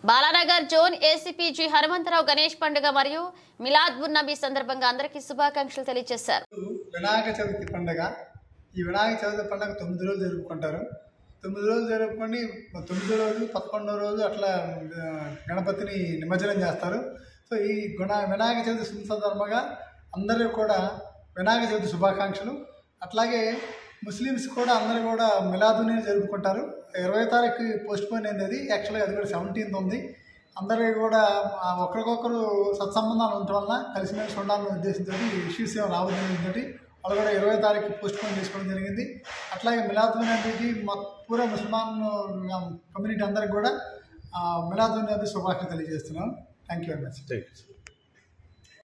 Balanagar zone ACP G Hanumantharao Ganesh పండుగ మరియు మిలాద్ ఉన్ నబీ సందర్భంగా అందరికీ శుభాకాంక్షలు తెలియజేశారు వినాయక చవితి పండుగ ఈ వినాయక చవితి పండుగ తొమ్మిది రోజులు జరుపుకుంటారు తొమ్మిది రోజులు జరుపుకొని తొమ్మిదో రోజు పదకొండో రోజు అట్లా ఆ, గణపతిని నిమజ్జనం చేస్తారు సో ఈ గుణ వినాయక చవితి శుభ సందర్భంగా అందరూ కూడా వినాయక చవితి శుభాకాంక్షలు అట్లాగే ముస్లిమ్స్ కూడా అందరూ కూడా మిలాదుని జరుపుకుంటారు ఇరవై తారీఖు పోస్ట్ పోన్ అయింది అది యాక్చువల్గా అది కూడా సెవెంటీన్త్ ఉంది అందరికీ కూడా ఆ, ఒకరికొకరు సత్సంబంధాలు ఉండటం వలన కలిసిమెలిసి ఉండాలనే ఉద్దేశంతో ఇష్యూస్ ఏమి రావద్దని ఉద్దేశంతో వాళ్ళు కూడా ఇరవై తారీఖు పోస్ట్ పోన్ చేసుకోవడం జరిగింది అట్లాగే మిలాద్ నబీకి మా పూరా ముస్లిమాన్ కమ్యూనిటీ అందరికి కూడా మిలాద్ నబీ శుభాకాంక్షలు తెలియజేస్తున్నాం థ్యాంక్ యూ వెరీ మచ్